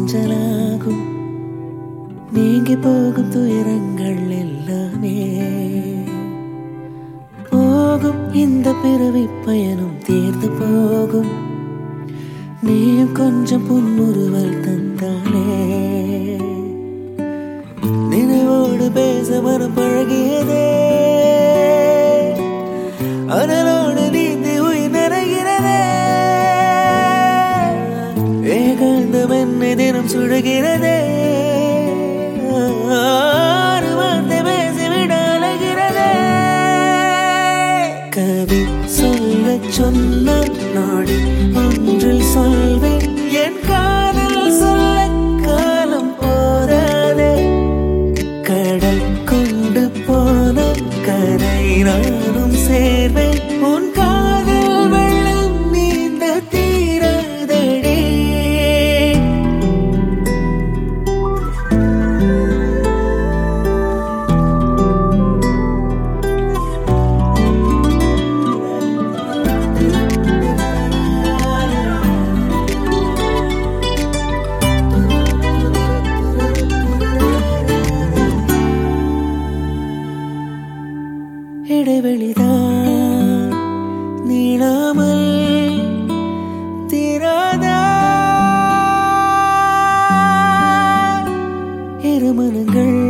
ஊஞ்சலாகும் நீங்கி போகும் துயரங்கள் எல்லாமே போகும் இந்த பிறவி பயணம் தீர்ந்து போகும் நீயும் கொஞ்சம் புன்முறுவல் தந்தானே நினைவோடு பேச மனம் பழகியதே அதனோடு நீந்தி உயிர் நிறைகிறதே ஏகாந்தம் என்னை தினம் சுடுகிறதே ஆறு வார்த்தை பேசிவிட அழகிறதே கவி சொல்ல சொன்ன நாடி ஒன்றில் சொல்வேன் என் காதல் சொல்ல காலம் போதாதே கடல் கொண்டு போன கரை நானும் சேர்வேன் உன் காதல் வெள்ளம் நீந்த தீராதடே இடைவெளிதான் நீளாமல் தீராதா இருமனங்கள்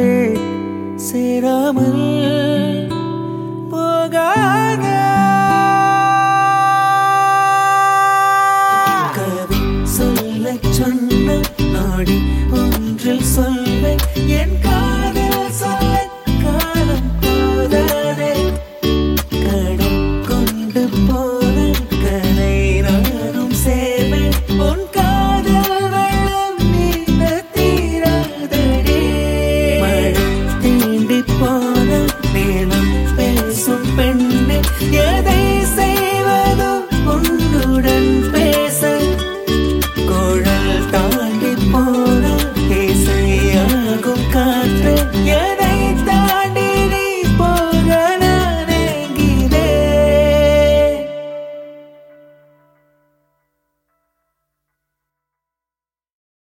சேராமல் போகாதா கவி சொல்ல சொன்ன நாடி ஒன்றில் சொல்ல